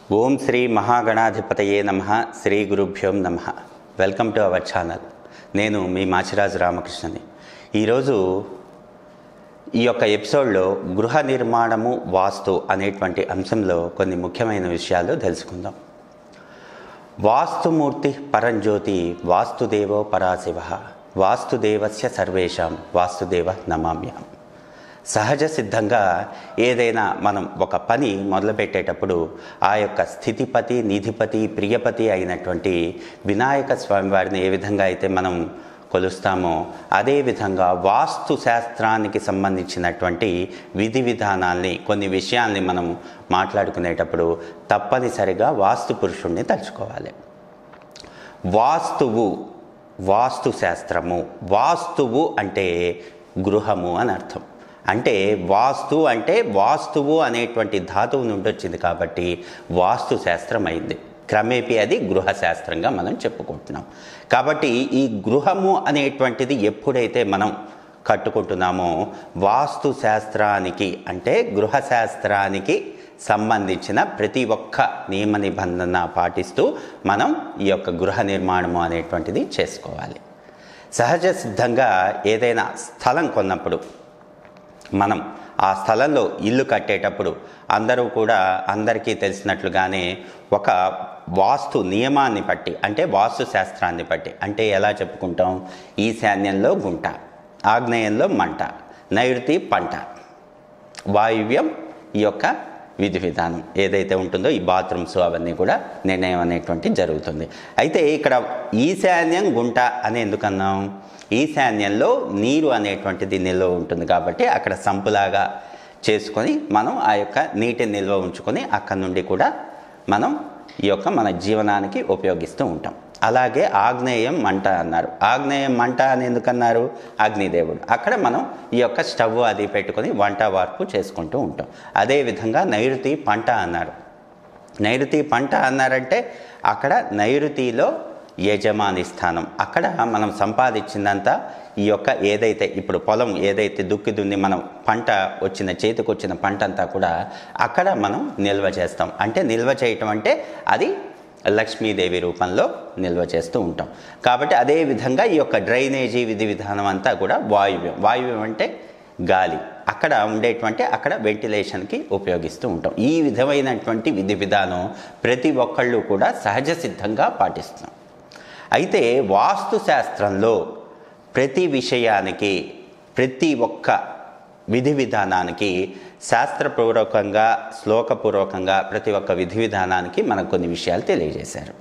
ఓం శ్రీ మహాగణాధిపతయే నమ శ్రీ గురుభ్యోం నమ వెల్కమ్ టు అవర్ ఛానల్ నేను మీ మాచిరాజు రామకృష్ణని ఈరోజు ఈ యొక్క ఎపిసోడ్లో గృహ నిర్మాణము వాస్తు అనేటువంటి అంశంలో కొన్ని ముఖ్యమైన విషయాలు తెలుసుకుందాం వాస్తుమూర్తి పరంజ్యోతి వాస్తుదేవో పరాశివ వాస్తుదేవస్య సర్వేషాం వాస్తుదేవ నమామ్యాం సహజ సిద్ధంగా ఏదైనా మనం ఒక పని మొదలుపెట్టేటప్పుడు ఆ యొక్క స్థితిపతి నిధిపతి ప్రియపతి అయినటువంటి వినాయక స్వామి వారిని ఏ విధంగా అయితే మనం కొలుస్తామో అదేవిధంగా వాస్తు శాస్త్రానికి సంబంధించినటువంటి విధి విధానాల్ని కొన్ని విషయాల్ని మనం మాట్లాడుకునేటప్పుడు తప్పనిసరిగా వాస్తు పురుషుణ్ణి తలుచుకోవాలి వాస్తువు వాస్తు శాస్త్రము వాస్తువు అంటే గృహము అని అర్థం అంటే వాస్తు అంటే వాస్తువు అనేటువంటి ధాతువు నుండి వచ్చింది కాబట్టి వాస్తు శాస్త్రం అయింది క్రమేపీ అది గృహ శాస్త్రంగా మనం చెప్పుకుంటున్నాం కాబట్టి ఈ గృహము అనేటువంటిది ఎప్పుడైతే మనం కట్టుకుంటున్నామో వాస్తు శాస్త్రానికి అంటే గృహ శాస్త్రానికి సంబంధించిన ప్రతి ఒక్క నియమ నిబంధన పాటిస్తూ మనం ఈ యొక్క గృహ నిర్మాణము అనేటువంటిది చేసుకోవాలి సహజ సిద్ధంగా ఏదైనా స్థలం కొన్నప్పుడు మనం ఆ స్థలంలో ఇల్లు కట్టేటప్పుడు అందరూ కూడా అందరికీ తెలిసినట్లుగానే ఒక వాస్తు నియమాన్ని బట్టి అంటే వాస్తు శాస్త్రాన్ని బట్టి అంటే ఎలా చెప్పుకుంటాం ఈశాన్యంలో గుంట ఆగ్నేయంలో మంట నైరుతి పంట వాయువ్యం ఈ యొక్క విధి విధానం ఏదైతే ఉంటుందో ఈ బాత్రూమ్స్ అవన్నీ కూడా నిర్ణయం అనేటువంటి జరుగుతుంది అయితే ఇక్కడ ఈశాన్యం గుంట అని ఎందుకన్నాం ఈశాన్యంలో నీరు అనేటువంటిది నిల్వ ఉంటుంది కాబట్టి అక్కడ సంపులాగా చేసుకొని మనం ఆ యొక్క నీటిని నిల్వ ఉంచుకొని అక్కడి నుండి కూడా మనం ఈ యొక్క మన జీవనానికి ఉపయోగిస్తూ ఉంటాం అలాగే ఆగ్నేయం మంట అన్నారు ఆగ్నేయం మంట అని ఎందుకన్నారు అగ్నిదేవుడు అక్కడ మనం ఈ యొక్క స్టవ్ అది పెట్టుకొని వంట వార్పు చేసుకుంటూ ఉంటాం అదేవిధంగా నైరుతి పంట అన్నారు నైరుతి పంట అన్నారంటే అక్కడ నైరుతిలో యజమాని స్థానం అక్కడ మనం సంపాదించిందంతా ఈ యొక్క ఏదైతే ఇప్పుడు పొలం ఏదైతే దుక్కి దున్ని మనం పంట వచ్చిన చేతికి వచ్చిన పంట అంతా కూడా అక్కడ మనం నిల్వ చేస్తాం అంటే నిల్వ చేయటం అంటే అది లక్ష్మీదేవి రూపంలో నిల్వ చేస్తూ ఉంటాం కాబట్టి అదే విధంగా ఈ యొక్క డ్రైనేజీ విధి విధానం అంతా కూడా వాయువ్యం వాయువ్యం అంటే గాలి అక్కడ ఉండేటువంటి అక్కడ వెంటిలేషన్కి ఉపయోగిస్తూ ఉంటాం ఈ విధమైనటువంటి విధి విధానం ప్రతి ఒక్కళ్ళు కూడా సహజ సిద్ధంగా పాటిస్తున్నాం అయితే వాస్తు శాస్త్రంలో ప్రతి విషయానికి ప్రతి ఒక్క విధి విధానానికి శాస్త్రపూర్వకంగా శ్లోకపూర్వకంగా ప్రతి ఒక్క విధి విధానానికి మనకు కొన్ని విషయాలు తెలియజేశారు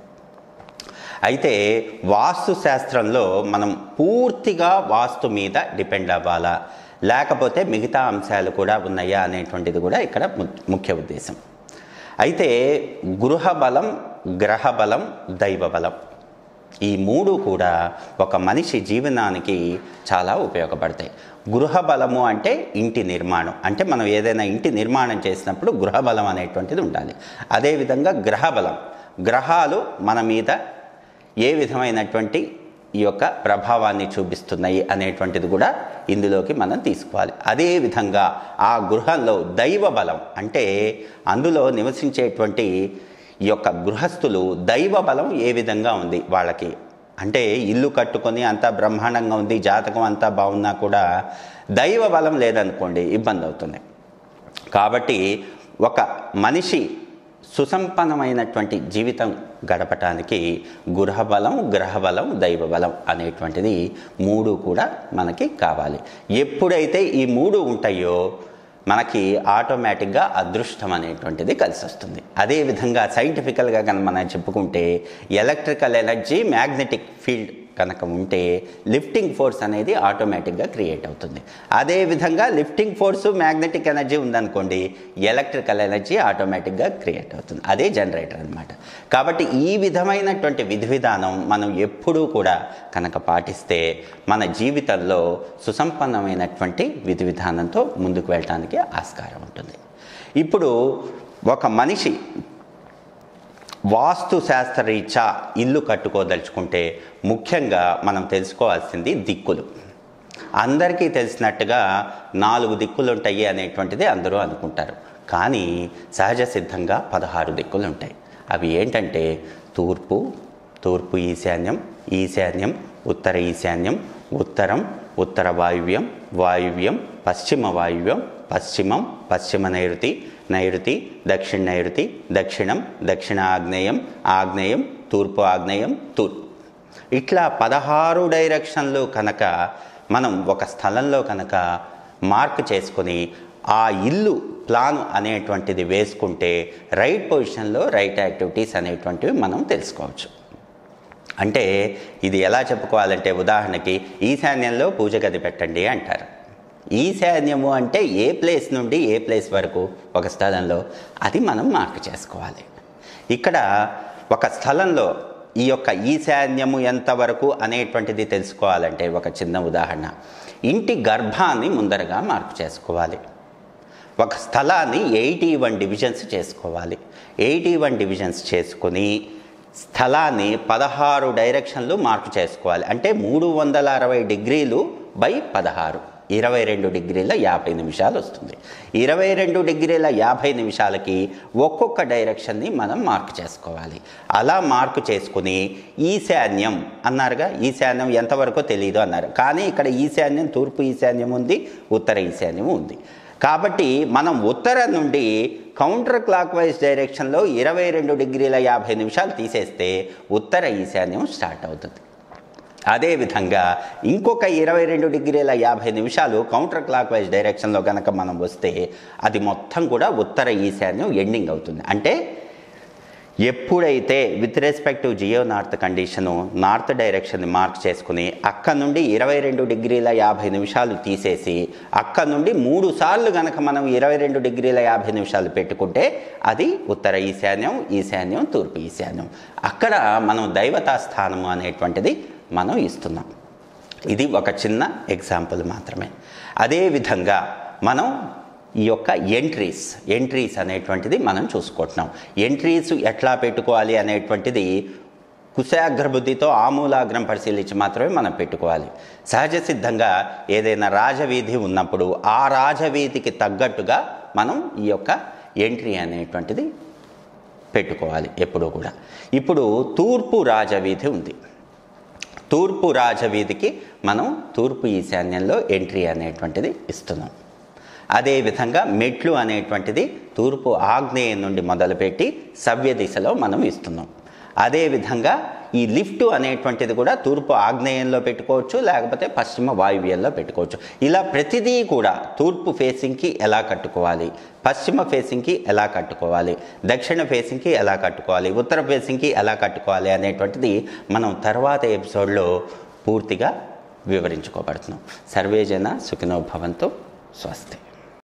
అయితే వాస్తు శాస్త్రంలో మనం పూర్తిగా వాస్తు మీద డిపెండ్ అవ్వాలా లేకపోతే మిగతా అంశాలు కూడా ఉన్నాయా అనేటువంటిది కూడా ఇక్కడ ముఖ్య ఉద్దేశం అయితే గృహ బలం గ్రహ బలం దైవ బలం ఈ మూడు కూడా ఒక మనిషి జీవనానికి చాలా ఉపయోగపడతాయి గృహ బలము అంటే ఇంటి నిర్మాణం అంటే మనం ఏదైనా ఇంటి నిర్మాణం చేసినప్పుడు గృహ బలం అనేటువంటిది ఉండాలి అదేవిధంగా గ్రహ బలం గ్రహాలు మన మీద ఏ విధమైనటువంటి ఈ యొక్క ప్రభావాన్ని చూపిస్తున్నాయి అనేటువంటిది కూడా ఇందులోకి మనం తీసుకోవాలి అదేవిధంగా ఆ గృహంలో దైవ బలం అంటే అందులో నివసించేటువంటి ఈ యొక్క గృహస్థులు దైవ బలం ఏ విధంగా ఉంది వాళ్ళకి అంటే ఇల్లు కట్టుకొని అంతా బ్రహ్మాండంగా ఉంది జాతకం అంతా బాగున్నా కూడా దైవ బలం లేదనుకోండి ఇబ్బంది అవుతుంది కాబట్టి ఒక మనిషి సుసంపన్నమైనటువంటి జీవితం గడపటానికి గృహబలం గ్రహబలం దైవబలం అనేటువంటిది మూడు కూడా మనకి కావాలి ఎప్పుడైతే ఈ మూడు ఉంటాయో మనకి ఆటోమేటిక్గా అదృష్టం అనేటువంటిది కలిసి వస్తుంది అదేవిధంగా సైంటిఫికల్గా కనుక మనం చెప్పుకుంటే ఎలక్ట్రికల్ ఎనర్జీ మ్యాగ్నెటిక్ ఫీల్డ్ కనుక ఉంటే లిఫ్టింగ్ ఫోర్స్ అనేది ఆటోమేటిక్గా క్రియేట్ అవుతుంది అదేవిధంగా లిఫ్టింగ్ ఫోర్స్ మ్యాగ్నెటిక్ ఎనర్జీ ఉందనుకోండి ఎలక్ట్రికల్ ఎనర్జీ ఆటోమేటిక్గా క్రియేట్ అవుతుంది అదే జనరేటర్ అనమాట కాబట్టి ఈ విధమైనటువంటి విధి విధానం మనం ఎప్పుడూ కూడా కనుక పాటిస్తే మన జీవితంలో సుసంపన్నమైనటువంటి విధి విధానంతో ముందుకు వెళ్ళడానికి ఆస్కారం ఉంటుంది ఇప్పుడు ఒక మనిషి వాస్తు శాస్త్రరీత్యా ఇల్లు కట్టుకోదలుచుకుంటే ముఖ్యంగా మనం తెలుసుకోవాల్సింది దిక్కులు అందరికీ తెలిసినట్టుగా నాలుగు దిక్కులు ఉంటాయి అనేటువంటిది అందరూ అనుకుంటారు కానీ సహజ సిద్ధంగా పదహారు దిక్కులు ఉంటాయి అవి ఏంటంటే తూర్పు తూర్పు ఈశాన్యం ఈశాన్యం ఉత్తర ఈశాన్యం ఉత్తరం ఉత్తర వాయువ్యం వాయువ్యం పశ్చిమ వాయువ్యం పశ్చిమం పశ్చిమ నైరుతి నైరుతి దక్షిణ నైరుతి దక్షిణం దక్షిణ ఆగ్నేయం ఆగ్నేయం తూర్పు ఆగ్నేయం తూర్పు ఇట్లా పదహారు డైరెక్షన్లు కనుక మనం ఒక స్థలంలో కనుక మార్క్ చేసుకొని ఆ ఇల్లు ప్లాన్ అనేటువంటిది వేసుకుంటే రైట్ పొజిషన్లో రైట్ యాక్టివిటీస్ అనేటువంటివి మనం తెలుసుకోవచ్చు అంటే ఇది ఎలా చెప్పుకోవాలంటే ఉదాహరణకి ఈశాన్యంలో పూజ గది పెట్టండి అంటారు ఈశాన్యము అంటే ఏ ప్లేస్ నుండి ఏ ప్లేస్ వరకు ఒక స్థలంలో అది మనం మార్క్ చేసుకోవాలి ఇక్కడ ఒక స్థలంలో ఈ యొక్క ఈశాన్యము ఎంతవరకు అనేటువంటిది తెలుసుకోవాలంటే ఒక చిన్న ఉదాహరణ ఇంటి గర్భాన్ని ముందరగా మార్పు చేసుకోవాలి ఒక స్థలాన్ని ఎయిటీ వన్ డివిజన్స్ చేసుకోవాలి ఎయిటీ వన్ డివిజన్స్ చేసుకుని స్థలాన్ని పదహారు డైరెక్షన్లు మార్పు చేసుకోవాలి అంటే మూడు వందల అరవై డిగ్రీలు బై పదహారు ఇరవై రెండు డిగ్రీల యాభై నిమిషాలు వస్తుంది ఇరవై రెండు డిగ్రీల యాభై నిమిషాలకి ఒక్కొక్క డైరెక్షన్ని మనం మార్క్ చేసుకోవాలి అలా మార్కు చేసుకుని ఈశాన్యం అన్నారుగా ఈశాన్యం ఎంతవరకు తెలియదు అన్నారు కానీ ఇక్కడ ఈశాన్యం తూర్పు ఈశాన్యం ఉంది ఉత్తర ఈశాన్యం ఉంది కాబట్టి మనం ఉత్తరం నుండి కౌంటర్ క్లాక్ వైజ్ డైరెక్షన్లో ఇరవై రెండు డిగ్రీల యాభై నిమిషాలు తీసేస్తే ఉత్తర ఈశాన్యం స్టార్ట్ అవుతుంది అదేవిధంగా ఇంకొక ఇరవై రెండు డిగ్రీల యాభై నిమిషాలు కౌంటర్ క్లాక్ వైజ్ డైరెక్షన్లో కనుక మనం వస్తే అది మొత్తం కూడా ఉత్తర ఈశాన్యం ఎండింగ్ అవుతుంది అంటే ఎప్పుడైతే with respect to geo north condition north డైరెక్షన్ని మార్క్ చేసుకుని అక్కడ నుండి ఇరవై రెండు డిగ్రీల యాభై నిమిషాలు తీసేసి అక్కడ నుండి మూడు సార్లు కనుక మనం ఇరవై రెండు డిగ్రీల యాభై నిమిషాలు పెట్టుకుంటే అది ఉత్తర ఈశాన్యం ఈశాన్యం తూర్పు ఈశాన్యం అక్కడ మనం దైవతా స్థానము అనేటువంటిది మనం ఇస్తున్నాం ఇది ఒక చిన్న ఎగ్జాంపుల్ మాత్రమే అదేవిధంగా మనం ఈ యొక్క ఎంట్రీస్ ఎంట్రీస్ అనేటువంటిది మనం చూసుకుంటున్నాం ఎంట్రీస్ ఎట్లా పెట్టుకోవాలి అనేటువంటిది కుశాగ్రబుద్ధితో ఆమూలాగ్రం పరిశీలించి మాత్రమే మనం పెట్టుకోవాలి సహజ సిద్ధంగా ఏదైనా రాజవీధి ఉన్నప్పుడు ఆ రాజవీధికి తగ్గట్టుగా మనం ఈ యొక్క ఎంట్రీ అనేటువంటిది పెట్టుకోవాలి ఎప్పుడూ కూడా ఇప్పుడు తూర్పు రాజవీధి ఉంది తూర్పు రాజవీధికి మనం తూర్పు ఈశాన్యంలో ఎంట్రీ అనేటువంటిది ఇస్తున్నాం అదేవిధంగా మెట్లు అనేటువంటిది తూర్పు ఆగ్నేయం నుండి మొదలుపెట్టి సవ్య దిశలో మనం ఇస్తున్నాం అదేవిధంగా ఈ లిఫ్ట్ అనేటువంటిది కూడా తూర్పు ఆగ్నేయంలో పెట్టుకోవచ్చు లేకపోతే పశ్చిమ వాయువ్యంలో పెట్టుకోవచ్చు ఇలా ప్రతిదీ కూడా తూర్పు ఫేసింగ్కి ఎలా కట్టుకోవాలి పశ్చిమ ఫేసింగ్కి ఎలా కట్టుకోవాలి దక్షిణ ఫేసింగ్కి ఎలా కట్టుకోవాలి ఉత్తర ఫేసింగ్కి ఎలా కట్టుకోవాలి అనేటువంటిది మనం తర్వాత ఎపిసోడ్లో పూర్తిగా వివరించుకోబడుతున్నాం సర్వేజన సుఖినో భవంతో స్వస్తి